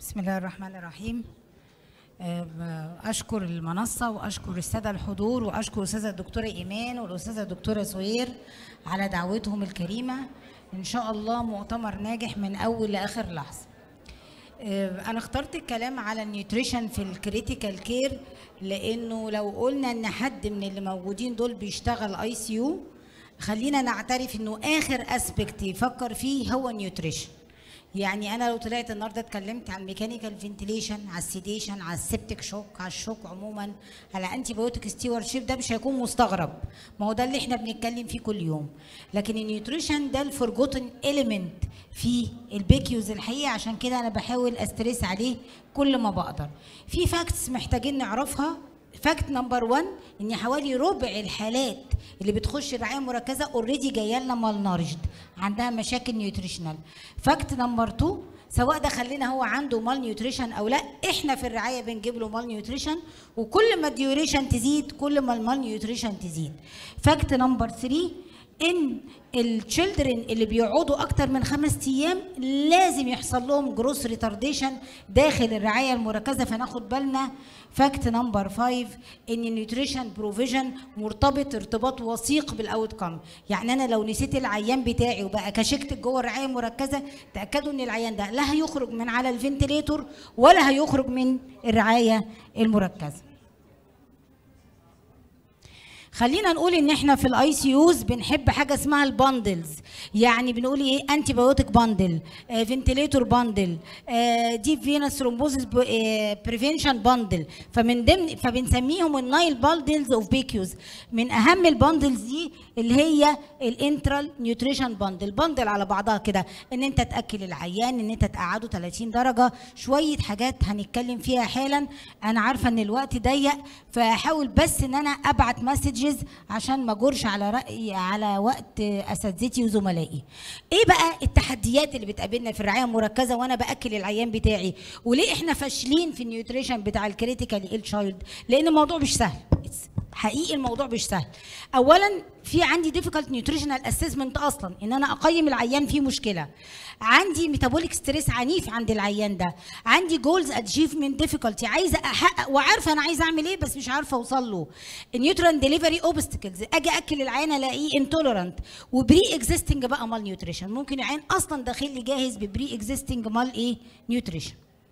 بسم الله الرحمن الرحيم آه، أشكر المنصة وأشكر السادة الحضور وأشكر الأستاذة الدكتورة إيمان والأستاذة الدكتورة سهير على دعوتهم الكريمة إن شاء الله مؤتمر ناجح من أول لآخر لحظة آه، أنا اخترت الكلام على النيوتريشن في الكريتيكال كير لأنه لو قلنا إن حد من اللي موجودين دول بيشتغل اي سي يو خلينا نعترف إنه آخر أسبكت يفكر فيه هو النيوتريشن يعني انا لو طلعت النهارده اتكلمت عن ميكانيكال فنتيليشن على السيديشن على السبتك شوك على الشوك عموما على انتي بايوتيك ستيوارد شيب ده مش هيكون مستغرب ما هو ده اللي احنا بنتكلم فيه كل يوم لكن النيوتريشن ده الفورجوتن اليمنت في البيكيوز الحقيقه عشان كده انا بحاول استرس عليه كل ما بقدر في فاكتس محتاجين نعرفها فاكت نمبر 1 ان حوالي ربع الحالات اللي بتخش الرعايه المركزه اوريدي جايه لنا مال نارجد عندها مشاكل نيوتريشنال فاكت نمبر 2 سواء ده خلينا هو عنده مال نيوتريشن او لا احنا في الرعايه بنجيب له مال نيوتريشن وكل ما الديوريشن تزيد كل ما المال نيوتريشن تزيد فاكت نمبر 3 ان التشيلدرن اللي بيقعدوا اكتر من خمس ايام لازم يحصل لهم جروس ريتارديشن داخل الرعايه المركزه فناخد بالنا فاكت نمبر 5 ان النيوتريشن بروفيجن مرتبط ارتباط وثيق بالاوت كام يعني انا لو نسيت العيان بتاعي وبقى كشكت جوه الرعايه المركزه تاكدوا ان العيان ده لا هيخرج من على الفنتليتور ولا هيخرج من الرعايه المركزه خلينا نقول ان احنا في الاي سي يوز بنحب حاجه اسمها الباندلز يعني بنقول ايه انتي بايوتيك باندل فنتليتور باندل ديب فينس ثرومبوزيس بريفنشن باندل فمن ضمن فبنسميهم النايل باندلز اوف بيكيوز من اهم الباندلز دي اللي هي الانترال نيوتريشن باندل باندل على بعضها كده ان انت تاكل العيان ان انت تقعده 30 درجه شويه حاجات هنتكلم فيها حالا انا عارفه ان الوقت ضيق فهحاول بس ان انا ابعت مسجز عشان ما اجرش على راي على وقت اساتذتي وزملائي ايه بقى التحديات اللي بتقابلنا في الرعايه المركزه وانا باكل العيان بتاعي وليه احنا فاشلين في النيوتريشن بتاع الكريتيكال ايل تشايلد لان الموضوع مش سهل حقيقي الموضوع مش سهل اولا في عندي ديفيكالت نيوتريشنال اسسمنت اصلا ان انا اقيم العيان فيه مشكله عندي ميتابوليك ستريس عنيف عند العيان ده عندي جولز اتشيفمنت ديفيكالتي عايزه احقق وعارفه انا عايزه اعمل ايه بس مش عارفه اوصل له النيوتران ديليفري اوبستكلز اجي اكل العيان الاقيه انتولرنت وبري اكزيستنج بقى مال نيوتريشن ممكن العيان اصلا داخل لي جاهز ببري اكزيستنج مال ايه نيوتريشن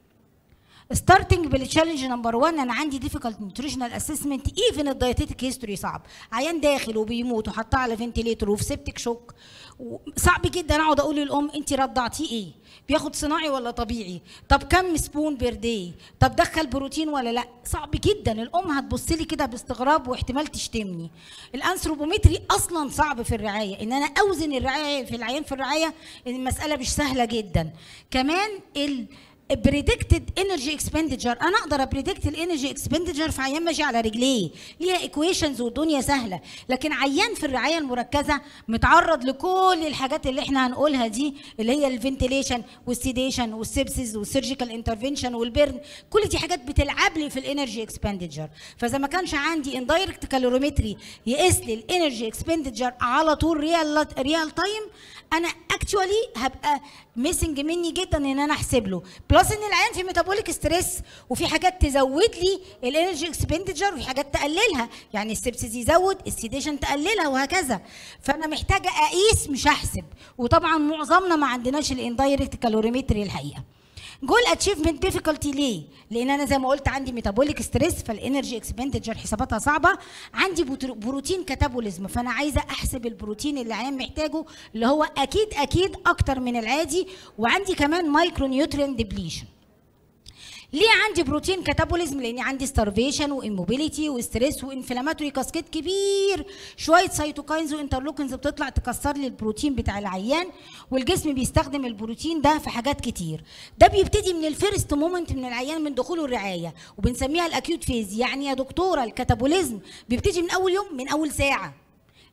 ستارتنج بالتشالنج نمبر 1 انا عندي ديفيكالت نيوتريشنال اسسمنت ايفن الدايتيتك هيستوري صعب عيان داخل وبيموت وحطاه على فنتيليتور وفي سيبتك شوك صعب جدا اقعد اقول للام انت رضعتيه ايه بياخد صناعي ولا طبيعي طب كم سبون بير داي طب دخل بروتين ولا لا صعب جدا الام هتبص لي كده باستغراب واحتمال تشتمني الانثروبومتري اصلا صعب في الرعايه ان انا اوزن الرعايه في العيان في الرعايه المساله مش سهله جدا كمان ال بريدكتد انرجي اكسبندجر انا اقدر ابريدكت الانرجي اكسبندجر في عيان ماشي على رجليه ليها ايكويشنز والدنيا سهله لكن عيان في الرعايه المركزه متعرض لكل الحاجات اللي احنا هنقولها دي اللي هي الفنتيليشن والسيديشن والسيبسيس والسيرجيكال انترفنشن والبرن كل دي حاجات بتلعب لي في الانرجي اكسبندجر فاذا ما كانش عندي اندايركت كالوريمتري يقيس لي الانرجي اكسبندجر على طول ريال ريال تايم انا اكشوالي هبقى ميسنج مني جدا ان انا احسب له بلس ان العيان في ميتابوليك ستريس وفي حاجات تزود لي الانرجي اكسبندجر وفي حاجات تقللها يعني السبسيس يزود السيديشن تقللها وهكذا فانا محتاجه اقيس مش احسب وطبعا معظمنا ما عندناش الاندايركت كالوريمتري الحقيقه جول اتشيفمنت ديفيكولتي ليه؟ لان انا زي ما قلت عندي ميتابوليك ستريس فالانرجي اكسبندجر حساباتها صعبه عندي بروتين كاتابوليزم فانا عايزه احسب البروتين اللي العيان محتاجه اللي هو اكيد اكيد اكتر من العادي وعندي كمان مايكرو نيوترين ديبليشن ليه عندي بروتين كاتابوليزم لان عندي ستارفيشن واموبيليتي وستريس وانفلاماتوري كاسكيد كبير شويه سيتوكاينز وانترلوكنز بتطلع تكسر لي البروتين بتاع العيان والجسم بيستخدم البروتين ده في حاجات كتير ده بيبتدي من الفيرست مومنت من العيان من دخوله الرعايه وبنسميها الاكيوت فيز يعني يا دكتوره الكاتابوليزم بيبتدي من اول يوم من اول ساعه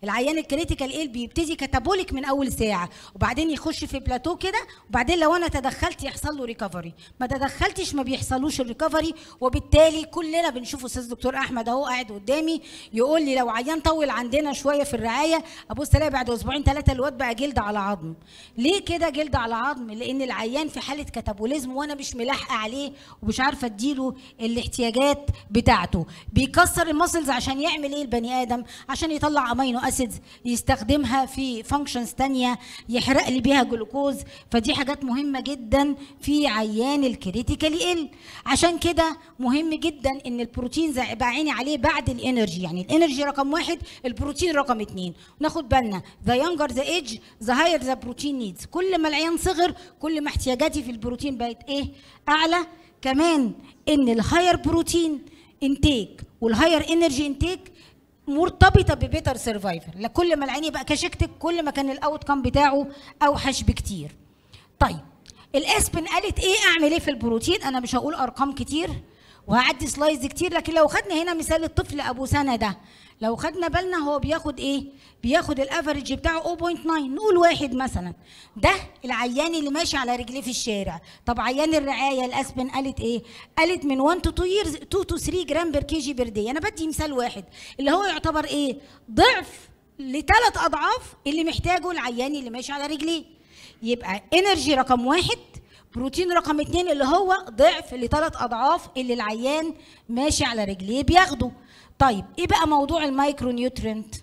العيان الكريتيكال ايل بيبتدي كاتابوليك من اول ساعه وبعدين يخش في بلاتو كده وبعدين لو انا تدخلت يحصل له ريكفري ما تدخلتش ما بيحصلوش الريكفري وبالتالي كلنا بنشوف استاذ دكتور احمد اهو قاعد قدامي يقول لي لو عيان طول عندنا شويه في الرعايه ابص الاقي بعد اسبوعين ثلاثه الواد بقى جلد على عظم ليه كده جلد على عظم لان العيان في حاله كاتابوليزم وانا مش ملاحقه عليه ومش عارفه اديله الاحتياجات بتاعته بيكسر المسلز عشان يعمل ايه البني ادم عشان يطلع امينو اسيدز يستخدمها في فانكشنز تانية يحرق لي بيها جلوكوز فدي حاجات مهمه جدا في عيان الكريتيكال ال عشان كده مهم جدا ان البروتين زي- يبقى عيني عليه بعد الانرجي يعني الانرجي رقم واحد البروتين رقم اتنين ناخد بالنا ذا يونجر ذا ايج ذا هاير ذا بروتين نيدز كل ما العيان صغر كل ما احتياجاتي في البروتين بقت ايه اعلى كمان ان الهاير بروتين انتيك والهاير انرجي انتيك مرتبطه ببيتر سرفايفر لكل ما العين يبقى كشكتك كل ما كان الاوت كام بتاعه اوحش بكتير طيب الاسبن قالت ايه اعمل ايه في البروتين انا مش هقول ارقام كتير وهعدي سلايدز كتير لكن لو خدنا هنا مثال الطفل ابو سنه ده لو خدنا بالنا هو بياخد ايه بياخد الافريج بتاعه 0.9 نقول واحد مثلا ده العيان اللي ماشي على رجليه في الشارع طب عيان الرعايه الاسبن قالت ايه قالت من 1 تو 2 years 2 تو 3 جرام بير كي جي بير دي انا بدي مثال واحد اللي هو يعتبر ايه ضعف لثلاث اضعاف اللي محتاجه العيان اللي ماشي على رجليه يبقى انرجي رقم واحد بروتين رقم اتنين اللي هو ضعف لثلاث اضعاف اللي العيان ماشي على رجليه بياخده طيب ايه بقى موضوع المايكرو نيوترينت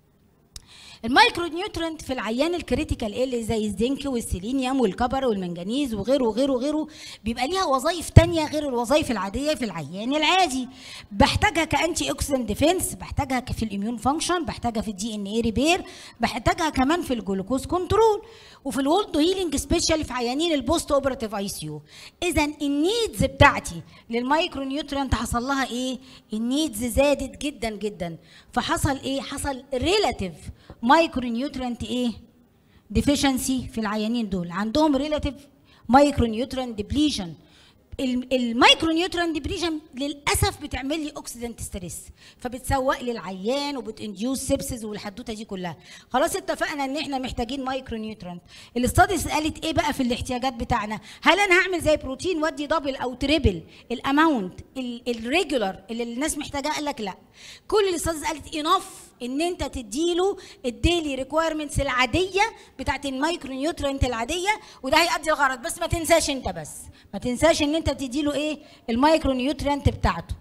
المايكرو نيوترينت في العيان الكريتيكال اللي زي الزنك والسيلينيوم والكبر والمنجنيز وغيره وغيره وغيره بيبقى ليها وظائف تانية غير الوظائف العادية في العيان العادي بحتاجها كأنتي اوكسيدنت ديفense بحتاجها في الاميون فانكشن بحتاجها في الدي ان اي ريبير بحتاجها كمان في الجلوكوز كنترول وفي الولد هيلينج سبيشال في عيانين البوست اوبراتيف اي سي يو اذا النيدز بتاعتي للمايكرو نيوترينت حصل لها ايه النيدز زادت جدا جدا فحصل ايه حصل ريلاتيف مايكرو نيوترينت ايه ديفيشنسي في العيانين دول عندهم ريلاتيف مايكرو نيوترينت ديبليشن المايكرو نيوترينت ديبليشن للاسف بتعمل لي اوكسيدنت ستريس فبتسوق لي العيان وبتنديوس سيبسز والحدوته دي كلها خلاص اتفقنا ان احنا محتاجين مايكرو نيوترينت الاستاديز قالت ايه بقى في الاحتياجات بتاعنا هل انا هعمل زي بروتين وادي دبل او تريبل الاماونت الريجولار اللي الناس محتاجاه قال لك لا كل الاستاديز قالت انف ان انت تديله الديلي ريكويرمنتس العاديه بتاعت المايكرو نيوترينت العاديه وده هيأدي الغرض بس ما تنساش انت بس ما تنساش ان انت تديله ايه المايكرو نيوترينت بتاعته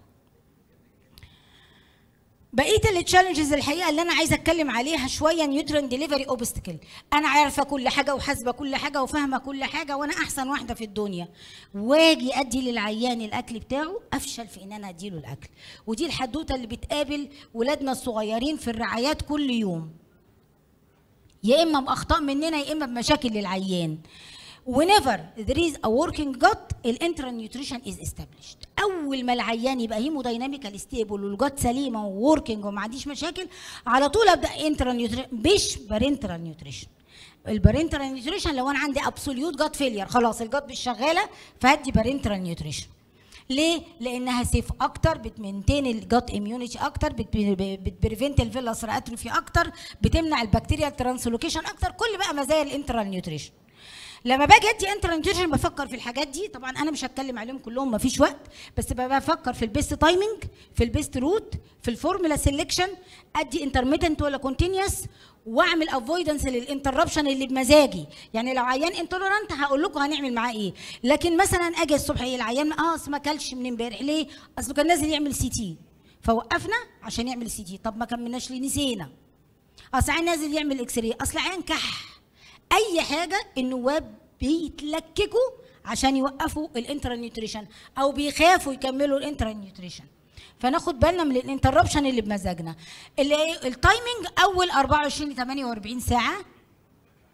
بقيه التشالنجز الحقيقه اللي انا عايزه اتكلم عليها شويه نيوترين ديليفري اوبستكل انا عارفه كل حاجه وحاسبه كل حاجه وفاهمه كل حاجه وانا احسن واحده في الدنيا واجي ادي للعيان الاكل بتاعه افشل في ان انا اديله الاكل ودي الحدوته اللي بتقابل ولادنا الصغيرين في الرعايات كل يوم يا اما باخطاء مننا يا اما بمشاكل للعيان whenever there is a working gut الانترا نيوتريشن از established اول ما العيان يبقى هيمودايناميكال ستيبل والجت سليمه ووركينج وما عنديش مشاكل على طول ابدا انترا نيوتريشن مش بارنترال نيوتريشن البارنترال نيوتريشن لو انا عندي ابسوليوت جات فيلير خلاص الجات مش شغاله فهدي بارنترال نيوتريشن ليه؟ لانها سيف اكتر بتمنتين الجات اميونيتي اكتر بتبريفنت الفيلاس اتروفي اكتر بتمنع البكتيريا ترانسلوكيشن اكتر كل بقى مزايا الانترال نيوتريشن لما باجي ادي انترال نيوتريشن بفكر في الحاجات دي طبعا انا مش هتكلم عليهم كلهم مفيش وقت بس بفكر في البيست تايمنج في البيست روت في الفورمولا سيلكشن ادي انترميتنت ولا كونتينيوس واعمل افويدنس للانتربشن اللي بمزاجي يعني لو عيان انتولرانت هقول لكم هنعمل معاه ايه لكن مثلا اجي الصبح ايه العيان اه اصل ما اكلش من امبارح ليه اصله كان نازل يعمل سي تي فوقفنا عشان يعمل سي تي طب ما كملناش ليه نسينا اصل عيان نازل يعمل اكس راي اصل عيان كح اي حاجه النواب بيتلككوا عشان يوقفوا الانترا نيوتريشن او بيخافوا يكملوا الانترا نيوتريشن فناخد بالنا من الانتربشن اللي بمزاجنا اللي التايمنج اول 24 ل 48 ساعه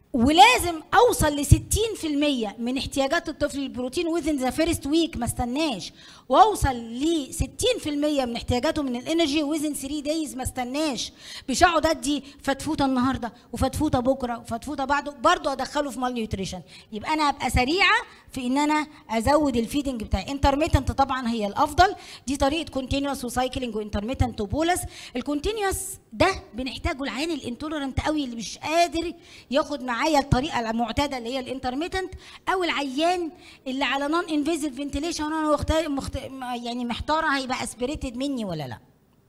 ولازم اوصل ل 60% من احتياجات الطفل للبروتين وذن ذا فيرست ويك ما استناش واوصل ل 60% من احتياجاته من الانرجي وذن 3 دايز ما استناش مش اقعد ادي فتفوته النهارده وفتفوته بكره وفتفوته بعده برضه ادخله في مال نيوتريشن يبقى انا ابقى سريعه في ان انا ازود الفيدنج بتاعي انترميتنت طبعا هي الافضل دي طريقه كونتينوس وسايكلينج وانترميتنت وبولس الكونتينوس ده بنحتاجه العين الانتولرنت قوي اللي مش قادر ياخد معايا الطريقه المعتاده اللي هي الانترميتنت او العيان اللي على نون انفيزيف فنتيليشن وانا مخت... مخت... يعني محتاره هيبقى اسبريتد مني ولا لا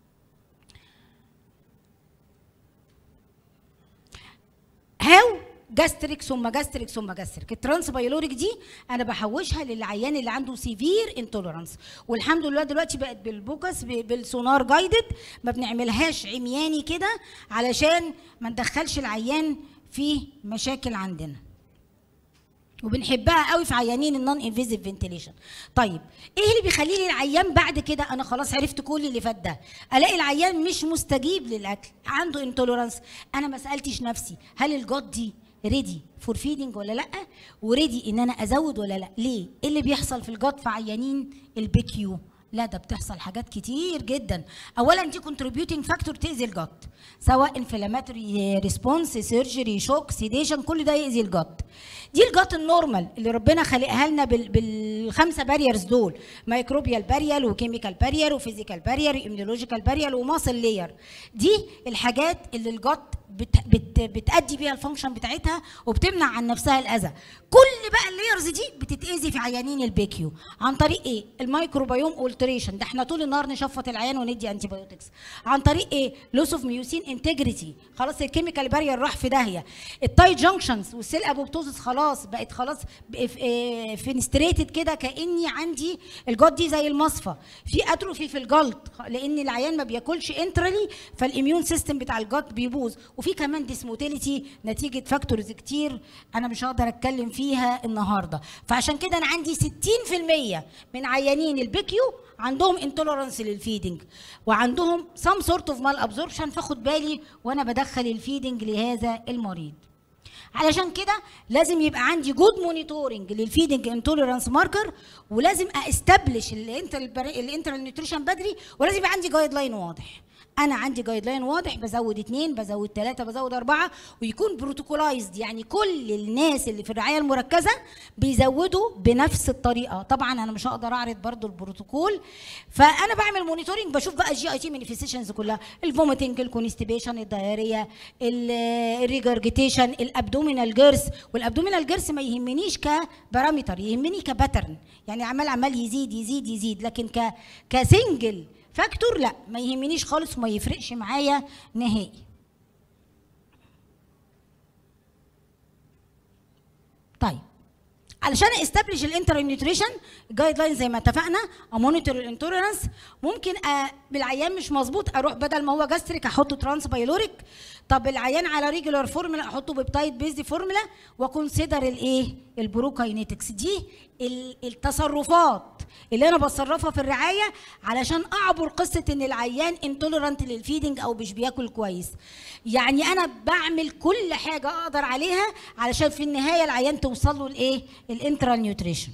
هاو جاستريك ثم جاستريك ثم جاستريك الترانس بايلوريك دي انا بحوشها للعيان اللي عنده سيفير انتوليرانس والحمد لله دلوقتي بقت بالبوكس ب- بالسونار جايدد ما بنعملهاش عمياني كده علشان ما ندخلش العيان في مشاكل عندنا وبنحبها قوي في عيانين النون انفيزيف فنتيليشن طيب ايه اللي بيخلي لي العيان بعد كده انا خلاص عرفت كل اللي فات ده الاقي العيان مش مستجيب للاكل عنده انتوليرانس انا ما سالتش نفسي هل الجات دي ريدي فور فيدنج ولا لا وريدي ان انا ازود ولا لا ليه ايه اللي بيحصل في الجات في عيانين البيكيو لا ده بتحصل حاجات كتير جدا اولا دي كونتريبيوتنج فاكتور تاذي الجت سواء انفلاماتوري ريسبونس سيرجري شوك سيديشن كل ده يأذي الجت دي الجت النورمال اللي ربنا خلقها لنا بال- بالخمسه باريرز دول مايكروبيال بارير وكيميكال بارير وفيزيكال بارير واميولوجيكال بارير وماسل لاير دي الحاجات اللي الجت بت بت بتأدي بيها الفانكشن بتاعتها وبتمنع عن نفسها الاذى كل بقى اللايرز دي بتتاذي في عيانين البيكيو عن طريق ايه الميكروبيوم اولتريشن ده احنا طول النهار نشفط العيان وندي انتي بايوتكس عن طريق ايه لوس اوف ميوسين انتجريتي خلاص الكيميكال بارير راح في داهيه التاي جانكشنز والسيل ابوبتوزس خلاص بقت خلاص فينستريتد كده كاني عندي الجلد دي زي المصفى في اتروفي في الجلد لان العيان ما بياكلش انترالي فالاميون سيستم بتاع الجلد بيبوظ وفي كمان ديسموتيليتي نتيجه فاكتورز كتير انا مش هقدر اتكلم فيها النهارده فعشان كده انا عندي 60% من عيانين البيكيو عندهم انتولرانس للفيدنج وعندهم سام سورت اوف مال ابزوربشن فاخد بالي وانا بدخل الفيدنج لهذا المريض علشان كده لازم يبقى عندي جود مونيتورنج للفيدنج انتوليرانس ماركر ولازم استبلش الانترال نيوتريشن بدري ولازم يبقى عندي جايد لاين واضح انا عندي جايد لاين واضح بزود اثنين بزود ثلاثه بزود اربعه ويكون بروتوكولايزد يعني كل الناس اللي في الرعايه المركزه بيزودوا بنفس الطريقه طبعا انا مش هقدر اعرض برضو البروتوكول فانا بعمل مونيتورنج بشوف بقى الجي اي تي مانيفستيشنز كلها الفوميتنج الكونستيبيشن الدايريا الريجرجيتيشن الابدومينال جيرس والابدومينال جيرس ما يهمنيش كبارامتر يهمني كباترن يعني عمال عمال يزيد يزيد يزيد لكن ك كسنجل فاكتور لا ما يهمنيش خالص وما يفرقش معايا نهائي طيب علشان استبلش الانتر نيوتريشن جايد لاين زي ما اتفقنا امونيتور الانتوليرانس ممكن أ... بالعيان مش مظبوط اروح بدل ما هو جاستريك احطه ترانس بايلوريك طب العيان على ريجولار فورمولا احطه بيبتايد بيزد فورمولا وكونسيدر الايه البروكاينيتكس دي ال- التصرفات اللي انا بتصرفها في الرعايه علشان اعبر قصه ان العيان انتوليرانت للفيدنج او مش بياكل كويس يعني انا بعمل كل حاجه اقدر عليها علشان في النهايه العيان توصل له الايه الانترال نيوتريشن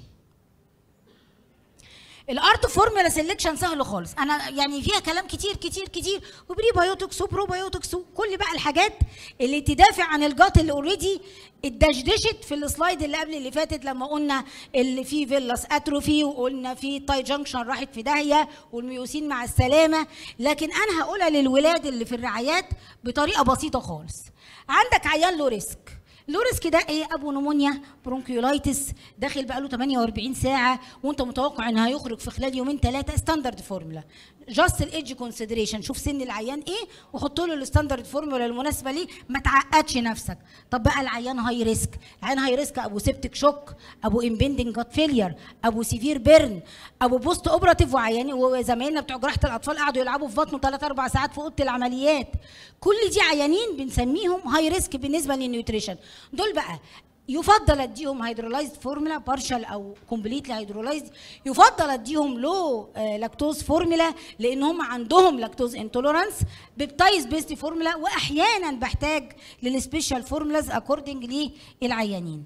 الارت فورمولا سيلكشن سهل خالص انا يعني فيها كلام كتير كتير كتير وبري بايوتكس وبرو بايوتكس وكل بقى الحاجات اللي تدافع عن الجات اللي اوريدي اتدشدشت في السلايد اللي قبل اللي فاتت لما قلنا اللي فيه فيلاس اتروفي وقلنا فيه تاي جانكشن راحت في داهيه والميوسين مع السلامه لكن انا هقولها للولاد اللي في الرعايات بطريقه بسيطه خالص عندك عيان له ريسك له ريسك ده ايه ابو نمونيا برونكيولايتس داخل بقاله 48 ساعه وانت متوقع ان هيخرج في خلال يومين ثلاثه ستاندرد فورمولا جاست الايدج كونسيدريشن شوف سن العيان ايه وحط له الستاندرد فورمولا المناسبه ليه ما تعقدش نفسك طب بقى العيان هاي ريسك العيان هاي ريسك ابو سيبتك شوك ابو امبندنج جات فيلير ابو سيفير بيرن ابو بوست اوبراتيف وعياني وزمايلنا بتوع جراحه الاطفال قعدوا يلعبوا في بطنه 3 4 ساعات في اوضه العمليات كل دي عيانين بنسميهم هاي ريسك بالنسبه للنيوتريشن دول بقى يفضل اديهم هيدرولايزد فورمولا بارشال او كومبليتلي هيدرولايزد يفضل اديهم لو لاكتوز فورمولا لان هم عندهم لاكتوز انتوليرانس بيبتايز بيست فورمولا واحيانا بحتاج للسبيشال فورمولاز اكوردنج للعيانين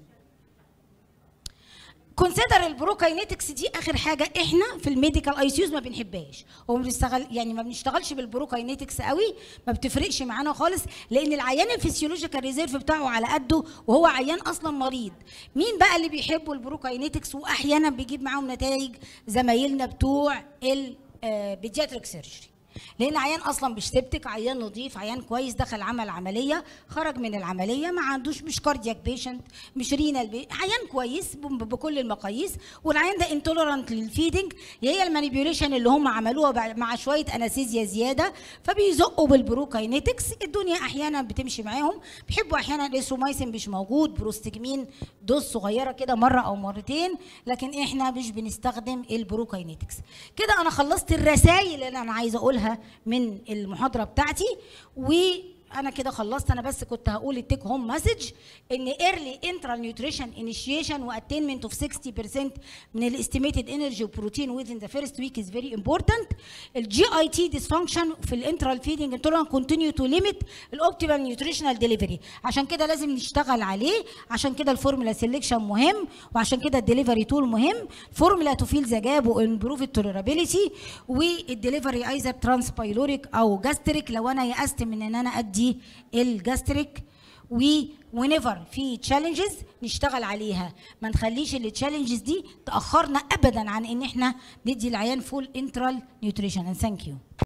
كونسيدر البروكاينيتكس دي اخر حاجه احنا في الميديكال اي سيوز ما بنحبهاش هو بنشتغل يعني ما بنشتغلش بالبروكاينيتكس قوي ما بتفرقش معانا خالص لان العيان الفسيولوجيكال ريزيرف بتاعه على قده وهو عيان اصلا مريض مين بقى اللي بيحبوا البروكاينيتكس واحيانا بيجيب معاهم نتائج زمايلنا بتوع البيدياتريك سيرجري لان عيان اصلا مش سبتك عيان نظيف عيان كويس دخل عمل عمليه خرج من العمليه ما عندوش مش كاردياك بيشنت مش رينال بي عيان كويس ب- بكل المقاييس والعيان ده انتولرانت للفيدنج هي المانيبيوليشن اللي هم عملوها بع- مع شويه انستيزيا زياده فبيزقوا بالبروكاينيتكس الدنيا احيانا بتمشي معاهم بيحبوا احيانا الاسرومايسين مش موجود بروستجمين دوز صغيره كده مره او مرتين لكن احنا مش بنستخدم البروكاينيتكس كده انا خلصت الرسائل اللي انا عايزه اقولها من المحاضره بتاعتي وانا كده خلصت انا بس كنت هقول التيك هوم مسج ان ايرلي انترال نيوتريشن انيشيشن واتينمنت اوف 60% من الاستيميتد انرجي وبروتين within the first week is very important الجي اي تي ديسفانكشن في الانترال فيدنج انتولران كونتينيو تو ليميت الاوبتيمال نيوتريشنال ديليفري عشان كده لازم نشتغل عليه عشان كده الفورمولا سيلكشن مهم وعشان كده الدليفري تول مهم فورمولا تو فيل ذا جاب وامبروف التوليرابيلتي والدليفري ايزر ترانسبايلوريك او جاستريك لو انا يأست من ان انا ادي الجاستريك و whenever في تشالنجز نشتغل عليها ما نخليش التشالنجز دي تاخرنا ابدا عن ان احنا ندي العيان فول انترال نيوتريشن ثانك يو